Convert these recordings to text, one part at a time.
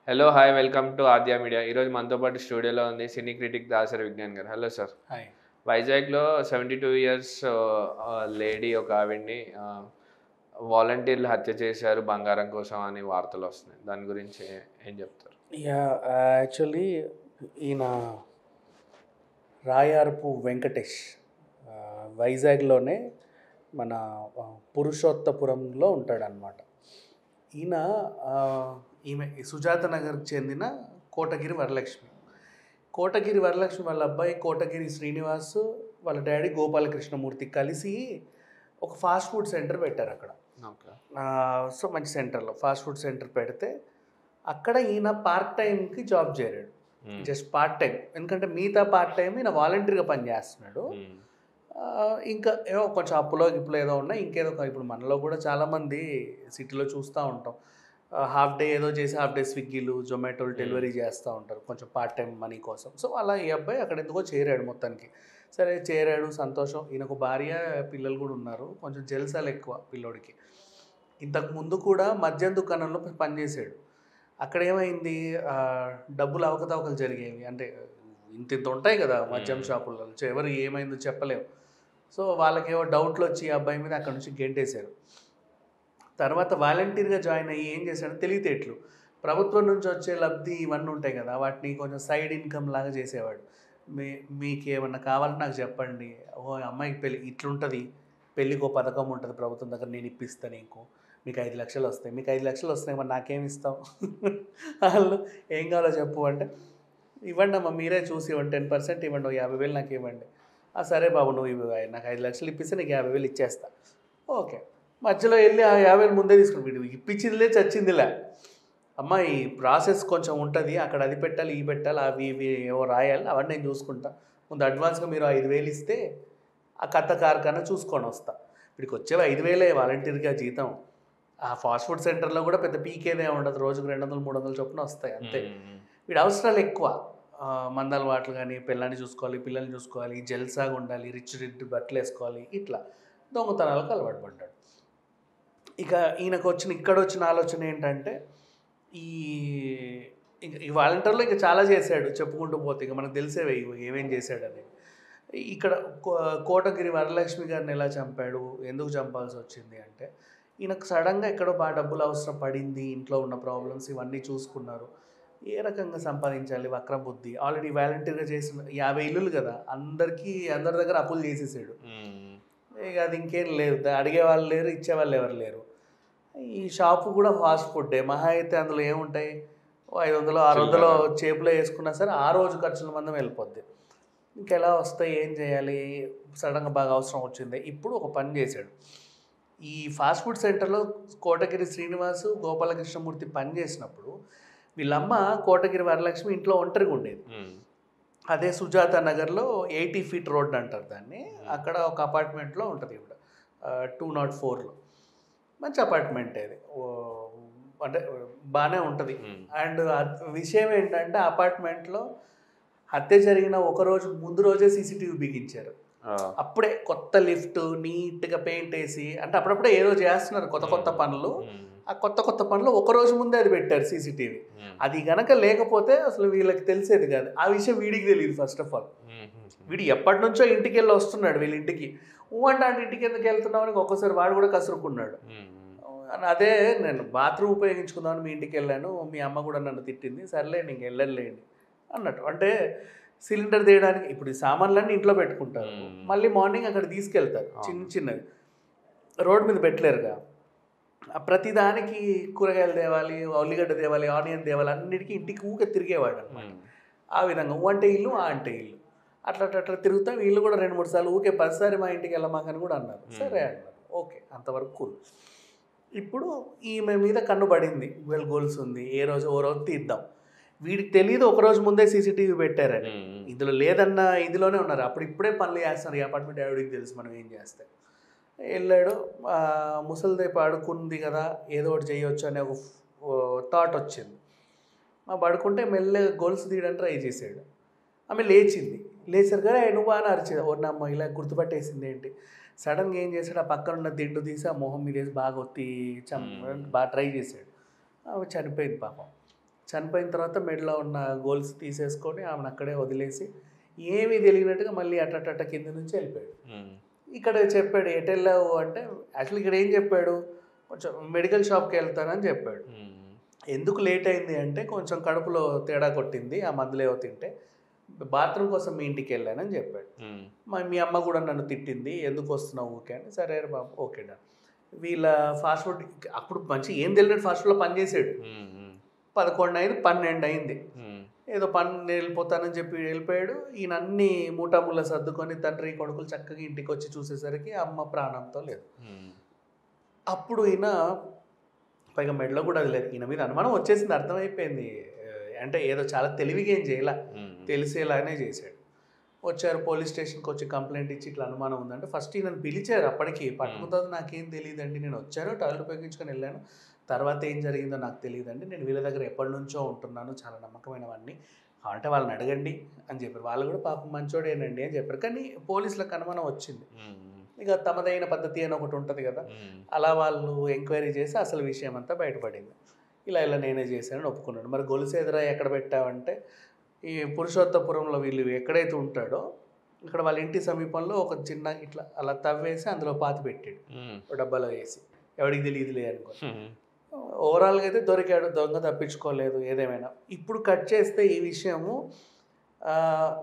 Hello hi welcome to Aadya media ఈరోజు మనతో పాటు స్టూడియోలో ఉంది సినీ క్రిటిక్ దాసరి విజ్ఞాన్ గారు హలో సార్ హాయ్ వైజాగ్లో సెవెంటీ టూ ఇయర్స్ లేడీ ఒక ఆవిడ్ని వాలంటీర్లు హత్య చేశారు బంగారం కోసం అని వార్తలు వస్తున్నాయి దాని గురించి ఏం చెప్తారు యా యాక్చువల్లీ ఈయన రాయారపు వెంకటేష్ ఆ, వైజాగ్లోనే మన ఆ, పురుషోత్తపురంలో ఉంటాడనమాట ఈయన ఆ, ఈమె సుజాత నగర్కి చెందిన కోటగిరి వరలక్ష్మి కోటగిరి వరలక్ష్మి వాళ్ళ అబ్బాయి కోటగిరి శ్రీనివాస్ వాళ్ళ డాడీ గోపాలకృష్ణమూర్తి కలిసి ఒక ఫాస్ట్ ఫుడ్ సెంటర్ పెట్టారు అక్కడ ఓకే ఆ, సో మంచి సెంటర్లో ఫాస్ట్ ఫుడ్ సెంటర్ పెడితే అక్కడ ఈయన పార్ట్ టైంకి జాబ్ చేరాడు జస్ట్ పార్ట్ టైం ఎందుకంటే మిగతా పార్ట్ టైం ఈయన వాలంటీర్గా పనిచేస్తున్నాడు ఆ, ఇంకా ఏవో కొంచెం అప్పులో ఇప్పుడు ఏదో ఉన్నాయి ఇంకేదో ఒక- ఇప్పుడు మనలో కూడా చాలామంది సిటీలో చూస్తూ ఉంటాం హాఫ్ డే ఏదో చేసి హాఫ్ డే స్విగ్గీలు జొమాటోలు డెలివరీ చేస్తూ ఉంటారు కొంచెం పార్ట్ టైం మనీ కోసం సో అలా ఈ అబ్బాయి అక్కడ ఎందుకో చేరాడు మొత్తానికి సరే చేరాడు సంతోషం ఈయనకు భార్య పిల్లలు కూడా ఉన్నారు కొంచెం జల్సాలు ఎక్కువ పిల్లోడికి ఇంతకు ముందు కూడా మద్యం దుకాణంలో పనిచేసాడు అక్కడ ఏమైంది ఆ, డబ్బులు అవకతవకలు జరిగేవి అంటే ఇంత ఇంత ఉంటాయి కదా మద్యం Hmm. షాపులలో సో ఎవరు ఏమైందో చెప్పలేము సో వాళ్ళకేవో డౌట్లు వచ్చి ఈ అబ్బాయి మీద అక్కడ నుంచి గెంటేశారు తర్వాత వాలంటీర్గా జాయిన్ అయ్యి ఏం చేశాడు తెలివితేటలు ప్రభుత్వం నుంచి వచ్చే లబ్ధి ఇవన్నీ ఉంటాయి కదా వాటిని కొంచెం సైడ్ ఇన్కమ్ లాగా చేసేవాడు మీ మీకు ఏమన్నా కావాలంటే నాకు చెప్పండి ఓ అమ్మాయికి పెళ్ళి ఇట్లుంటుంది పెళ్ళికి ఓ పథకం ఉంటుంది ప్రభుత్వం దగ్గర నేను ఇప్పిస్తా నీకు మీకు ఐదు లక్షలు వస్తాయి మీకు ఐదు లక్షలు వస్తాయి మరి నాకేం ఇస్తావు వాళ్ళు ఏం కావాలో చెప్పు అంటే ఇవ్వండి అమ్మా మీరే చూసి ఇవ్వండి టెన్ పర్సెంట్ ఇవ్వండి ఓ యాభై వేలు నాకు ఇవ్వండి "ఆ, సరే బాబు నువ్వు ఇవ్వు నాకు ఐదు లక్షలు ఇప్పిస్తే నీకు యాభై వేలు ఇచ్చేస్తా ఓకే మధ్యలో వెళ్ళి ఆ యాభై వేలు ముందే తీసుకుని వీడు ఇప్పించిందిలే చచ్చిందిలే అమ్మ ఈ ప్రాసెస్ కొంచెం ఉంటుంది అక్కడ అది పెట్టాలి ఈ పెట్టాలి అవి ఇవి ఏవో రాయాలి అవన్నీ నేను చూసుకుంటా ముందు అడ్వాన్స్గా మీరు ఐదు వేలు ఇస్తే ఆ కథ కార్ఖానా చూసుకొని వస్తా వీడికి వచ్చేవి ఐదు వేలే వాలంటీర్గా జీతం ఆ ఫాస్ట్ ఫుడ్ సెంటర్లో కూడా పెద్ద పీకేదే ఉండదు రోజుకు రెండు వందలు మూడు వందలు చొప్పున వస్తాయి అంతే వీడి అవసరాలు ఎక్కువ ఆ, మందల వాటలు కానీ పిల్లని చూసుకోవాలి పిల్లల్ని చూసుకోవాలి జల్సాగా ఉండాలి రిచ్ రిచ్ బట్టలు వేసుకోవాలి ఇట్లా దొంగతనాలకు అలవాటు పడ్డాడు ఇక ఈయనకు వచ్చిన ఇక్కడ వచ్చిన ఆలోచన ఏంటంటే ఈ ఇంక ఈ వాలంటీర్లో ఇంకా చాలా చేశాడు చెప్పుకుంటూ పోతే ఇక మనకు తెలిసేవే ఇవి ఏమేం చేశాడని ఇక్కడ కో- కోటగిరి వరలక్ష్మి గారిని ఎలా చంపాడు ఎందుకు చంపాల్సి వచ్చింది అంటే ఈయనకు సడన్గా ఎక్కడో బాగా డబ్బులు అవసరం పడింది ఇంట్లో ఉన్న ప్రాబ్లమ్స్ ఇవన్నీ చూసుకున్నారు ఏ రకంగా సంపాదించాలి వక్ర బుద్ధి ఆల్రెడీ వాలంటీర్గా చేసిన యాభై ఇల్లులు కదా అందరికీ అందరి దగ్గర అప్పులు చేసేసాడు ఇక అది ఇంకేం లేదు అడిగే వాళ్ళు లేరు ఇచ్చే వాళ్ళు ఎవరు లేరు ఈ షాపు కూడా ఫాస్ట్ ఫుడ్డే మహా అయితే అందులో ఏముంటాయి ఓ ఐదు వందలు ఆరు వందలు చేపులో వేసుకున్నా సరే ఆ రోజు ఖర్చుల మందం వెళ్ళిపోద్ది ఇంకెలా వస్తాయి ఏం చేయాలి సడన్గా బాగా అవసరం వచ్చింది ఇప్పుడు ఒక పని చేశాడు ఈ ఫాస్ట్ ఫుడ్ సెంటర్లో కోటగిరి శ్రీనివాసు గోపాలకృష్ణమూర్తి పని చేసినప్పుడు వీళ్ళమ్మ కోటగిరి వరలక్ష్మి ఇంట్లో ఒంటరిగా ఉండేది అదే సుజాత నగర్లో ఎయిటీ ఫీట్ రోడ్ అంటారు దాన్ని అక్కడ ఒక అపార్ట్మెంట్లో ఉంటుంది ఇప్పుడు టూ నాట్ ఫోర్లో మంచి అపార్ట్మెంట్ అది ఓ, అంటే బాగానే ఉంటుంది అండ్ విషయం ఏంటంటే అపార్ట్మెంట్లో హత్య జరిగిన ఒక రోజు ముందు రోజే సీసీటీవీ బిగించారు అప్పుడే కొత్త లిఫ్ట్ నీట్గా పెయింట్ వేసి అంటే అప్పుడప్పుడే ఏదో చేస్తున్నారు కొత్త కొత్త పనులు ఆ కొత్త కొత్త పనులు ఒక రోజు ముందే అది పెట్టారు సీసీటీవీ అది గనక లేకపోతే అసలు వీళ్ళకి తెలిసేది కాదు ఆ విషయం వీడికి తెలియదు ఫస్ట్ ఆఫ్ ఆల్ వీడు ఎప్పటి నుంచో ఇంటికి వెళ్ళి వస్తున్నాడు వీళ్ళ ఇంటికి ఊ అంటే అంటే ఇంటికి ఎందుకు వెళ్తున్నావు అని ఒక్కోసారి వాడు కూడా కసురుకున్నాడు అని అదే నేను బాత్రూమ్ ఉపయోగించుకుందామని మీ ఇంటికి వెళ్ళాను మీ అమ్మ కూడా నన్ను తిట్టింది సర్లే నీకు వెళ్ళలేండి అన్నట్టు అంటే సిలిండర్ తీయడానికి ఇప్పుడు ఈ సామాన్లన్నీ ఇంట్లో పెట్టుకుంటారు మ్మ్. మళ్ళీ మార్నింగ్ అక్కడ తీసుకెళ్తారు అవును. చిన్న చిన్నవి రోడ్ మీద పెట్టలేరుగా ఆ ప్రతిదానికి కూరగాయలు తేవాలి ఉల్లిగడ్డ తేవాలి ఆనియన్ తేవాలి అన్నిటికీ ఇంటికి ఊకే తిరిగేవాడు అనమాట ఆ విధంగా ఊ అంటే ఇల్లు ఆ అంటే ఇల్లు అట్లా అట్లా అట్లా తిరుగుతాం వీళ్ళు కూడా రెండు మూడు సార్లు ఊకే పదిసారి మా ఇంటికి వెళ్ళమాకని కూడా అన్నారు Hmm. సరే అన్నారు ఓకే అంతవరకు కూల్ ఇప్పుడు ఈమె మీద కన్ను పడింది వెల్ గోల్స్ ఉంది ఏ రోజు ఓ రోజు తీద్దాం వీడికి తెలియదు ఒక రోజు ముందే సీసీటీవీ పెట్టారని ఇందులో లేదన్న ఇదిలోనే ఉన్నారు అప్పుడు ఇప్పుడే పనులు చేస్తున్నారు ఈ అపార్ట్మెంట్ ఆవిడకి తెలుసు మనం ఏం చేస్తే వెళ్ళాడు ఆ, ముసలిదే పడుకుంది కదా ఏదో ఒకటి చేయొచ్చు అనే ఒక థాట్ వచ్చింది ఆ పడుకుంటే మెల్లగా గోల్స్ తీయడానికి ట్రై చేశాడు ఆమె లేచింది లేచారు కదా నువ్వు అని అరిచింది ఓ నా అమ్మ ఇలా గుర్తుపట్టేసింది ఏంటి సడన్గా ఏం చేశాడు ఆ పక్కన ఉన్న దిండు తీసి ఆ మొహం మీద వేసి బాగా ఒత్తి చం బాగా ట్రై చేశాడు ఆమె చనిపోయింది పాపం చనిపోయిన తర్వాత మెడలో ఉన్న గోల్స్ తీసేసుకొని ఆమెను అక్కడే వదిలేసి ఏమీ తెలియనట్టుగా మళ్ళీ అట్టట కింద నుంచి వెళ్ళిపోయాడు ఉమ్, ఇక్కడ చెప్పాడు ఎటు వెళ్ళావు అంటే యాక్చువల్లీ ఇక్కడ ఏం చెప్పాడు కొంచెం మెడికల్ షాప్కి వెళ్తానని చెప్పాడు ఉమ్, ఎందుకు లేట్ అయింది అంటే కొంచెం కడుపులో తేడా కొట్టింది ఆ మందులేవో తింటే బాత్రూమ్ కోసం మీ ఇంటికి వెళ్ళానని చెప్పాడు ఉమ్, మా మీ అమ్మ కూడా నన్ను తిట్టింది ఎందుకు వస్తున్నావు ఊకే అని సరే రే బాబు ఓకే డా వీళ్ళ ఫాస్ట్ ఫుడ్ అప్పుడు మంచి ఏం తెలియనట్టు ఫాస్ట్ ఫుడ్లో పనిచేసాడు ఉమ్, ఉమ్, పదకొండు అయింది పన్నెండు అయింది ఉమ్, ఏదో పని వెళ్ళిపోతానని చెప్పి వెళ్ళిపోయాడు ఈయన అన్ని మూటాముళ్ళ సర్దుకొని తండ్రి కొడుకులు చక్కగా ఇంటికి వచ్చి చూసేసరికి అమ్మ ప్రాణంతో లేదు ఉమ్, అప్పుడు ఈయన పైగా మెడలో కూడా అది లేదు ఈయన మీద అనుమానం వచ్చేసింది అర్థమైపోయింది ఆ, అంటే ఏదో చాలా తెలివిగా ఏం చేయాల ఉమ్, తెలిసేలానే చేశాడు వచ్చారు పోలీస్ స్టేషన్కి వచ్చి కంప్లైంట్ ఇచ్చి ఇట్లా అనుమానం ఉందంటే ఫస్ట్ ఈయనను పిలిచారు అప్పటికి పట్టుకుంటుంది నాకేం తెలియదండి నేను వచ్చాను టాయిలెట్ ఉపయోగించుకొని వెళ్ళాను తర్వాత ఏం జరిగిందో నాకు తెలియదండి నేను వీళ్ళ దగ్గర ఎప్పటి నుంచో ఉంటున్నాను చాలా నమ్మకమైనవన్నీ అంటే వాళ్ళని అడగండి అని చెప్పారు వాళ్ళు కూడా పాపం మంచోడేనండి అని చెప్పారు కానీ పోలీసులకు అనుమానం వచ్చింది ఉమ్, ఇక తమదైన పద్ధతి అని ఒకటి ఉంటుంది కదా ఉమ్, అలా వాళ్ళు ఎంక్వైరీ చేసి అసలు విషయం అంతా బయటపడింది ఇలా ఇలా నేనే చేశానని ఒప్పుకున్నాడు మరి గొలుసేదరా ఎక్కడ పెట్టావంటే ఈ పురుషోత్తపురంలో వీళ్ళు ఎక్కడైతే ఉంటాడో ఇక్కడ వాళ్ళ ఇంటి సమీపంలో ఒక చిన్న ఇట్లా అలా తవ్వేసి అందులో పాతి పెట్టాడు ఉమ్, ఒక డబ్బాలో వేసి ఎవడికి తెలియదులే అనుకో ఉమ్, ఓవరాల్గా అయితే దొరికాడు దొంగ తప్పించుకోలేదు ఏదేమైనా ఇప్పుడు కట్ చేస్తే ఈ విషయము ఆ,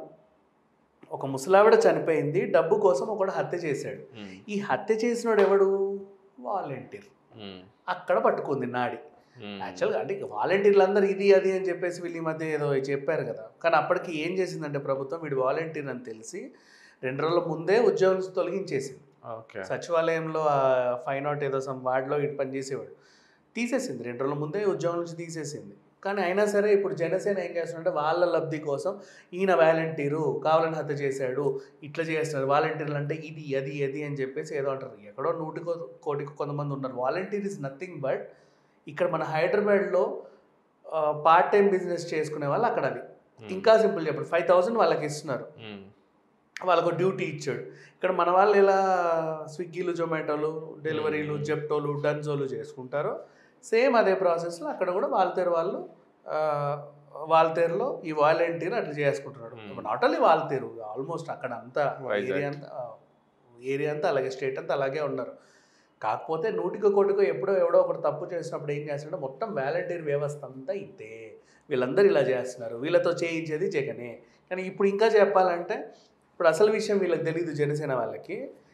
ఒక ముసలావిడ చనిపోయింది డబ్బు కోసం ఒకడు హత్య చేశాడు ఉమ్, ఈ హత్య చేసినోడు ఎవడు వాలంటీర్ ఉమ్, అక్కడ పట్టుకుంది నాడి ఉమ్, యాక్చువల్గా అంటే వాలంటీర్లు అందరూ ఇది అది అని చెప్పేసి వీళ్ళు ఈ మధ్య ఏదో చెప్పారు కదా కానీ అప్పటికి ఏం చేసిందంటే ప్రభుత్వం వీడు వాలంటీర్ అని తెలిసి రెండు రోజుల ముందే ఉద్యోగం నుంచి తొలగించేసింది ఓకే సచివాలయంలో ఫైవ్ నాట్ ఏదో సమ్ వార్డులో ఇటు పనిచేసేవాడు తీసేసింది రెండు రోజుల ముందే ఉద్యోగం నుంచి తీసేసింది కానీ అయినా సరే ఇప్పుడు జనసేన ఏం చేస్తుందంటే వాళ్ళ లబ్ధి కోసం ఈయన వాలంటీరు కావాలని హత్య చేశాడు ఇట్లా చేస్తున్నారు వాలంటీర్లు అంటే ఇది అది అది అని చెప్పేసి ఏదో అంటారు ఎక్కడో నూటికో కోటికి కొంతమంది ఉన్నారు వాలంటీర్ ఇస్ నథింగ్ బట్ ఇక్కడ మన హైదరాబాద్లో పార్ట్ టైం బిజినెస్ చేసుకునే వాళ్ళు అక్కడ అది ఇంకా సింపుల్ చెప్పండి ఫైవ్ థౌసండ్ వాళ్ళకి ఇస్తున్నారు ఉమ్, వాళ్ళకు డ్యూటీ ఇచ్చాడు ఇక్కడ మన వాళ్ళు ఎలా స్విగ్గీలు జొమాటోలు డెలివరీలు Hmm. జెప్టోలు డన్జోలు చేసుకుంటారో సేమ్ అదే ప్రాసెస్లో అక్కడ కూడా వాల్తేరు వాళ్ళు ఆ, వాల్తేరులో ఈ వాలంటీర్ అట్లా చేసుకుంటున్నాడు Hmm. Not only Waltair almost అక్కడ అంతా Vizag. ఏరియా అంతా ఏరియా అంతా అలాగే స్టేట్ అంతా అలాగే ఉన్నారు కాకపోతే నూటికో కోటికో ఎప్పుడో ఎవడో ఒకటి తప్పు చేసినప్పుడు ఏం చేస్తున్నాడు మొత్తం వాలంటీర్ వ్యవస్థ అంతా ఇదే వీళ్ళందరూ ఇలా చేస్తున్నారు వీళ్ళతో చేయించేది జగనే కానీ ఇప్పుడు ఇంకా చెప్పాలంటే ఇప్పుడు అసలు విషయం వీళ్ళకి తెలియదు జనసేన వాళ్ళకి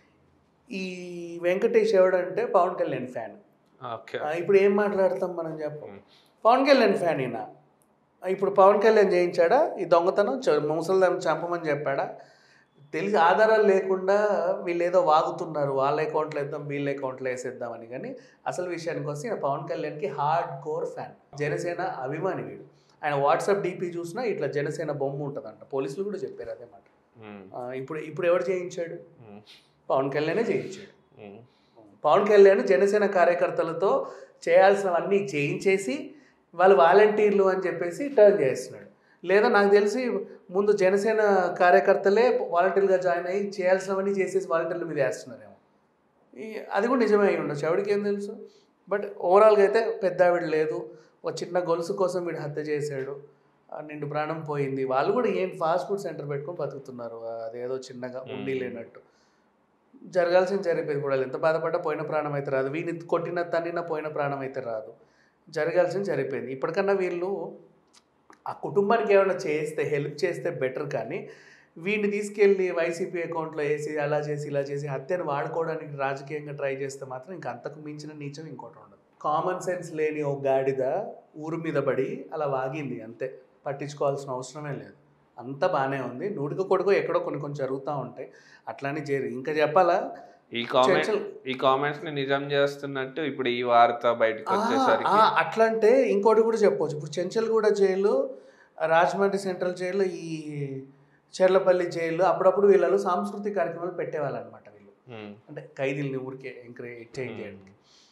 ఈ వెంకటేష్ ఎవడంటే పవన్ కళ్యాణ్ ఫ్యాన్ ఓకే ఇప్పుడు ఏం మాట్లాడతాం మనం చెప్పం Hmm. పవన్ కళ్యాణ్ ఫ్యాన్ ఈయన ఇప్పుడు పవన్ కళ్యాణ్ చేయించాడా ఈ దొంగతనం చ- ముసలిదాన్ని చంపమని చెప్పాడా తెలిసి ఆధారాలు లేకుండా వీళ్ళు ఏదో వాగుతున్నారు వాళ్ళ అకౌంట్లో వేద్దాం వీళ్ళ అకౌంట్లో వేసేద్దామని కానీ అసలు విషయానికి వస్తే ఈయన పవన్ కళ్యాణ్కి హార్డ్ కోర్ ఫ్యాన్ జనసేన అభిమాని వీడు ఆయన వాట్సాప్ డీపీ చూసినా ఇట్లా జనసేన బొమ్మ ఉంటుందంట పోలీసులు కూడా చెప్పారు అదే మాట ఉమ్, ఆ, ఇప్పుడు ఇప్పుడు ఎవరు చేయించాడు ఉమ్, పవన్ కళ్యాణే చేయించాడు ఉమ్, పవన్ కళ్యాణ్ జనసేన కార్యకర్తలతో చేయాల్సినవన్నీ చేయించేసి వాళ్ళు వాలంటీర్లు అని చెప్పేసి టర్న్ చేస్తున్నాడు లేదా నాకు తెలిసి ముందు జనసేన కార్యకర్తలే వాలంటీర్గా జాయిన్ అయ్యి చేయాల్సినవన్నీ చేసేసి వాలంటీర్ల మీద వేస్తున్నారేమో ఈ అది కూడా నిజమే అయి ఉండొచ్చు ఎవరికి ఏం తెలుసు బట్ ఓవరాల్గా అయితే పెద్ద ఆవిడ లేదు ఒక చిన్న గొలుసు కోసం వీడు హత్య చేశాడు ఆ నిండు ప్రాణం పోయింది వాళ్ళు కూడా ఏం ఫాస్ట్ ఫుడ్ సెంటర్ పెట్టుకొని బతుకుతున్నారు అదేదో చిన్నగా ఉండి మ్మ్. లేనట్టు జరగాల్సింది జరిగిపోయింది ఇప్పుడు వాళ్ళు ఎంత బాధపడ్డా పోయిన ప్రాణం అయితే రాదు వీని కొట్టిన తన్నిన పోయిన ప్రాణం అయితే రాదు జరగాల్సింది జరిగిపోయింది ఇప్పటికన్నా వీళ్ళు ఆ కుటుంబానికి ఏమైనా చేస్తే హెల్ప్ చేస్తే బెటర్ కానీ వీడిని తీసుకెళ్ళి వైసీపీ అకౌంట్లో వేసి అలా చేసి ఇలా చేసి హత్యను వాడుకోవడానికి రాజకీయంగా ట్రై చేస్తే మాత్రం ఇంకా అంతకు మించిన నీచం ఇంకోటి ఉండదు కామన్ సెన్స్ లేని ఒక గాడిద ఊరు మీద పడి అలా వాగింది అంతే పట్టించుకోవాల్సిన అవసరమే లేదు అంతా బాగానే ఉంది నూటికో కొడుకో ఎక్కడో కొన్ని కొన్ని జరుగుతూ ఉంటాయి అట్లానే చేరి ఇంకా చెప్పాలా ఈ కామెంట్ చర్చలు- ఈ కామెంట్స్ ని నిజం చేస్తున్నట్టు ఇప్పుడు ఈ వార్త బయటకు ఆ, వచ్చేసరికి ఆ, అట్లా అంటే ఇంకోటి కూడా చెప్పవచ్చు ఇప్పుడు Chanchalguda jail Rajahmundry central jail ఈ చెర్లపల్లి జైలు అప్పుడప్పుడు వీళ్ళు సాంస్కృతిక కార్యక్రమాలు పెట్టేవాళ్ళు అనమాట వీళ్ళు ఉమ్, అంటే ఖైదీల్ని ఊరికే ఎంకరేజ్ చేంజ్ చేయడానికి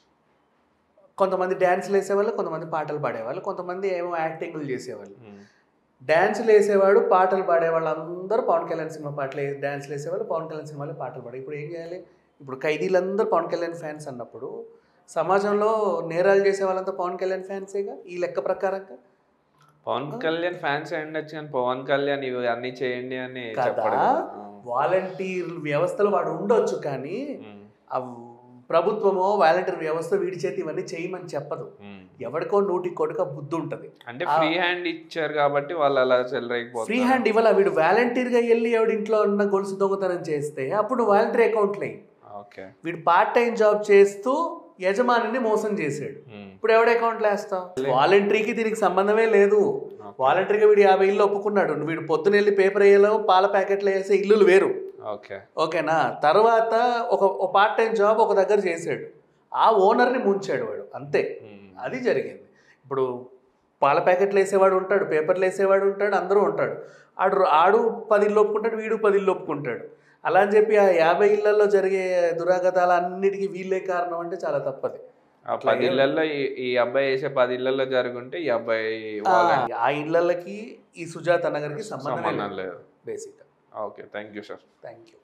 కొంతమంది డ్యాన్స్లు వేసేవాళ్ళు కొంతమంది పాటలు పాడేవాళ్ళు కొంతమంది ఏమో యాక్టింగ్లు చేసేవాళ్ళు ఉమ్, డ్యాన్సులు వేసేవాడు పాటలు పాడేవాళ్ళు అందరూ పవన్ కళ్యాణ్ సినిమా పాటలు వే- డ్యాన్స్లు వేసేవాళ్ళు పవన్ కళ్యాణ్ సినిమాలో పాటలు పాడే ఇప్పుడు ఏం చేయాలి ఇప్పుడు ఖైదీలందరూ పవన్ కళ్యాణ్ ఫ్యాన్స్ అన్నప్పుడు సమాజంలో నేరాలు చేసే వాళ్ళంతా పవన్ కళ్యాణ్ ఫ్యాన్సేగా ఈ లెక్క ప్రకారంగా పవన్ కళ్యాణ్ ఫ్యాన్స్ అయి ఉండొచ్చు కానీ పవన్ కళ్యాణ్ ఇవి అన్ని చేయండి అని కదా. చెప్పడు కదా. వాలంటీర్ వ్యవస్థలో వాడు ఉండొచ్చు కానీ ఉమ్, ఆ ప్రభుత్వమో వాలంటీర్ వ్యవస్థ వీడి చేతి ఇవన్నీ చేయమని చెప్పదు ఉమ్. ఎవరికో నూటి కొడుక బుద్ధి ఉంటుంది అంటే ఫ్రీ హ్యాండ్ ఇచ్చారు కాబట్టి వాళ్ళు అలా చెల్లరైపోతారు ఫ్రీ హ్యాండ్ ఇవ్వాల వీడు వాలంటీర్ గా వెళ్ళి ఎవడి ఇంట్లో ఉన్న గొలుసు దొంగతనం చేస్తే అప్పుడు వాలంటీర్ అకౌంట్లే ఓకే వీడు పార్ట్ టైం జాబ్ చేస్తూ యజమానిని మోసం చేశాడు ఉమ్, ఇప్పుడు ఎవడ అకౌంట్లో వేస్తాం వాలంటరీకి దీనికి సంబంధమే లేదు వాలంటరీగా వీడు యాభై ఇల్లు ఒప్పుకున్నాడు వీడు పొద్దున వెళ్ళి పేపర్ వేయలేవు పాల ప్యాకెట్లు వేసే ఇల్లులు వేరు ఓకే ఓకేనా తర్వాత ఒక ఒక పార్ట్ టైం జాబ్ ఒక దగ్గర చేశాడు ఆ ఓనర్ని ముంచాడు వాడు అంతే ఉమ్, అది జరిగింది ఇప్పుడు పాల ప్యాకెట్లు వేసేవాడు ఉంటాడు పేపర్లు వేసేవాడు ఉంటాడు అందరూ ఉంటాడు ఆడు ఆడు పది ఇల్లు ఒప్పుకుంటాడు వీడు పది ఇల్లు ఒప్పుకుంటాడు అలా అని చెప్పి ఆ యాభై ఇళ్లలో జరిగే దురాగతాలు అన్నిటికీ వీళ్ళే కారణం అంటే చాలా తప్పది ఆ పది ఇళ్లలో ఈ- ఈ అబ్బాయి వేసే పది ఇళ్లలో జరుగుంటే ఈ అబ్బాయి వాళ్ళ ఆ ఇళ్లకి ఈ సుజాత నగర్కి సంబంధం సంబంధం లేదు basic okay thank you sir thank you